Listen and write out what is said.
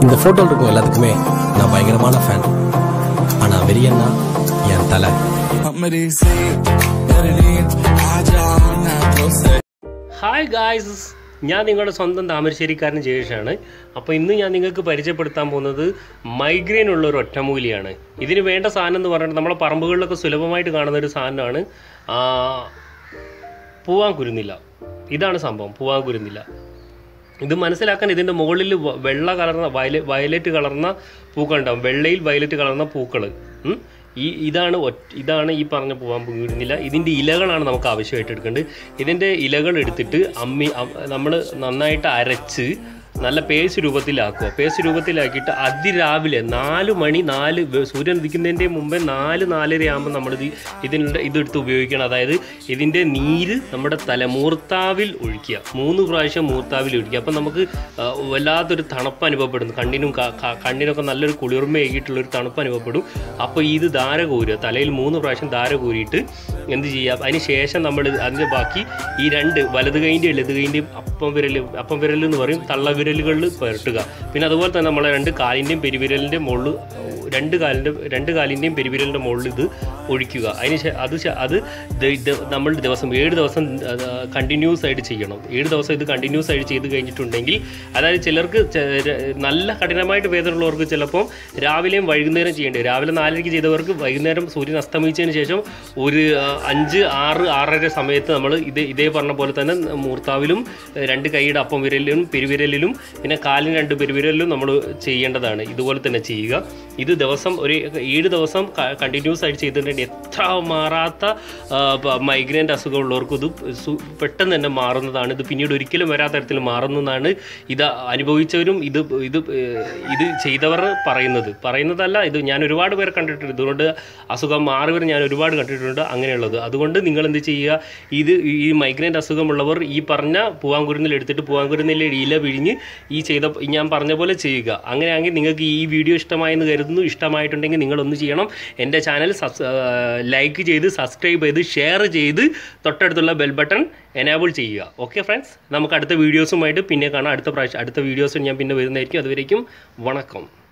இந்த போட்டோல இருக்கும் எல்லாத்துக்குமே நான் பயங்கரமான ஃபேன் ஆனா வெறியன்னா என் தலை ഹായ് ഗായ്സ് ഞാൻ നിങ്ങളുടെ സ്വന്തം താമരശ്ശേരിക്കാരൻ ജയേഷാണ് അപ്പോൾ ഇന്ന് ഞാൻ നിങ്ങൾക്ക് പരിചയപ്പെടുത്താൻ പോകുന്നത് മൈഗ്രെയിൻ ഉള്ള ഒരു ഒറ്റമൂലിയാണ് ഇതിന് വേണ്ട സാധനം എന്ന് പറയുന്നത് നമ്മളെ പറമ്പുകളിലൊക്കെ സുലഭമായിട്ട് കാണുന്ന ഒരു സാധനമാണ് ആ, പൂവാൻ കുരുന്നില്ല ഇതാണ് സംഭവം പൂവാൻ കുരുന്നില്ല ഇത് മനസ്സിലാക്കാൻ ഇതിൻ്റെ മുകളിൽ വ- വെള്ള കലർന്ന വയല വയലറ്റ് കളർന്ന പൂക്കൾ ഉണ്ടാവും വെള്ളയിൽ വയലറ്റ് കളർന്ന പൂക്കൾ ഈ ഇതാണ് ഒറ്റ ഇതാണ് ഈ പറഞ്ഞ പൂവാൻ പൂരുന്നില്ല ഇതിൻ്റെ ഇലകളാണ് നമുക്ക് ആവശ്യമായിട്ട് എടുക്കേണ്ടത് ഇതിൻ്റെ ഇലകൾ എടുത്തിട്ട് അമ്മി നമ്മൾ നന്നായിട്ട് അരച്ച് നല്ല പേസ്റ്റ് രൂപത്തിലാക്കുക പേസ്റ്റ് രൂപത്തിലാക്കിയിട്ട് അതിരാവിലെ നാല് മണി നാല് വെ- സൂര്യൻ ഉദിക്കുന്നതിൻ്റെ മുമ്പേ നാല് നാലര ആകുമ്പോൾ നമ്മളിത് ഇതിൻ്റെ ഇതെടുത്ത് ഉപയോഗിക്കണം അതായത് ഇതിൻ്റെ നീര് നമ്മുടെ തല മൂർത്താവിൽ ഒഴിക്കുക മൂന്ന് പ്രാവശ്യം മൂർത്താവിൽ ഒഴിക്കുക അപ്പം നമുക്ക് ആ, വല്ലാത്തൊരു തണുപ്പ് അനുഭവപ്പെടുന്നു കണ്ണിനും ക- ക- കണ്ണിനൊക്കെ നല്ലൊരു കുളിർമയായിട്ടുള്ളൊരു തണുപ്പ് അനുഭവപ്പെടും അപ്പോൾ ഇത് ധാര കോരുക തലയിൽ മൂന്ന് പ്രാവശ്യം ധാര കോരിയിട്ട് എന്ത് ചെയ്യുക അതിന് ശേഷം നമ്മൾ അതിൻ്റെ ബാക്കി ഈ രണ്ട് വലത് കൈൻ്റെയും ഇടത് കൈൻ്റെയും അപ്പം വിരൽ അപ്പം വിരൽ എന്ന് പറയും തള്ളവിരലുകളിൽ പുരട്ടുക പിന്നെ അതുപോലെ തന്നെ നമ്മളെ രണ്ട് കാലിൻ്റെയും പെരുവിരലിൻ്റെ മുകളിൽ രണ്ട് കാലിൻ്റെ രണ്ട് കാലിൻ്റെയും പെരുവിരലിൻ്റെ മുകളിൽ ഇത് ഒഴിക്കുക അതിന് ശേ- അത് ശേ- അത് ദ- ഇത് നമ്മൾ ദിവസം ഏഴ് ദിവസം കണ്ടിന്യൂസ് ആയിട്ട് ചെയ്യണം ഏഴ് ദിവസം ഇത് കണ്ടിന്യൂസ് ആയിട്ട് ചെയ്ത് കഴിഞ്ഞിട്ടുണ്ടെങ്കിൽ അതായത് ചിലർക്ക് ചെ- ര- നല്ല കഠിനമായിട്ട് വേദനയുള്ളവർക്ക് ചിലപ്പോൾ രാവിലെയും വൈകുന്നേരം ചെയ്യേണ്ടി വരും രാവിലെ നാലരയ്ക്ക് ചെയ്തവർക്ക് വൈകുന്നേരം സൂര്യൻ അസ്തമിച്ചതിന് ശേഷം ഒരു ആ, അഞ്ച് ആറ് ആറര സമയത്ത് നമ്മൾ ഇത് ഇതേ പറഞ്ഞ പോലെ തന്നെ മൂർത്താവിലും ഏഹ്, രണ്ട് കൈയുടെ അപ്പം വിരലിലും പെരുവിരലിലും പിന്നെ കാലിന് രണ്ട് പെരുവിരലിലും നമ്മൾ ചെയ്യേണ്ടതാണ് ഇതുപോലെ തന്നെ ചെയ്യുക ഇത് ദിവസം ഒരു ഏഴ് ദിവസം കണ്ടിന്യൂസ് ആയിട്ട് ചെയ്തിട്ടുണ്ടെങ്കിൽ എത്ര മാറാത്ത മൈഗ്രെയിൻ്റെ അസുഖമുള്ളവർക്കും ഇത് സു- പെട്ടെന്ന് തന്നെ മാറുന്നതാണ് ഇത് പിന്നീട് ഒരിക്കലും വരാത്ത തരത്തിൽ മാറുന്നതാണ് ഇത് അനുഭവിച്ചവരും ഇത് ഇത് ഏഹ്, ഇത് ചെയ്തവർ പറയുന്നത് പറയുന്നതല്ല ഇത് ഞാൻ ഒരുപാട് പേരെ കണ്ടിട്ടുണ്ട് ഇതുകൊണ്ട് അസുഖം മാറിയവർ ഞാൻ ഒരുപാട് കണ്ടിട്ടുണ്ട് അങ്ങനെയുള്ളത് അതുകൊണ്ട് നിങ്ങൾ എന്ത് ചെയ്യുക ഇത് ഈ മൈഗ്രെയിൻ അസുഖമുള്ളവർ ഈ പറഞ്ഞ പൂവാങ്കുരുന്നിൽ എടുത്തിട്ട് പൂവാങ്കുരുന്നിലെ ഇല പിഴിഞ്ഞ് ഈ ചെയ്ത ഞാൻ പറഞ്ഞ പോലെ ചെയ്യുക അങ്ങനെയാണെങ്കിൽ നിങ്ങൾക്ക് ഈ വീഡിയോ ഇഷ്ടമായെന്ന് കരുതുന്നു ഇഷ്ടമായിട്ടുണ്ടെങ്കിൽ നിങ്ങളൊന്ന് ചെയ്യണം എൻ്റെ ചാനൽ ലൈക്ക് ചെയ്ത് സബ്സ്ക്രൈബ് ചെയ്ത് ഷെയർ ചെയ്ത് തൊട്ടടുത്തുള്ള ബെൽ ബട്ടൺ എനേബിൾ ചെയ്യുക ഓക്കെ ഫ്രണ്ട്സ് നമുക്ക് അടുത്ത വീഡിയോസുമായിട്ട് പിന്നെ കാണാം അടുത്ത പ്രാവശ്യം അടുത്ത വീഡിയോസ് ഞാൻ പിന്നെ വരുന്നതായിരിക്കും അതുവരേക്കും വണക്കം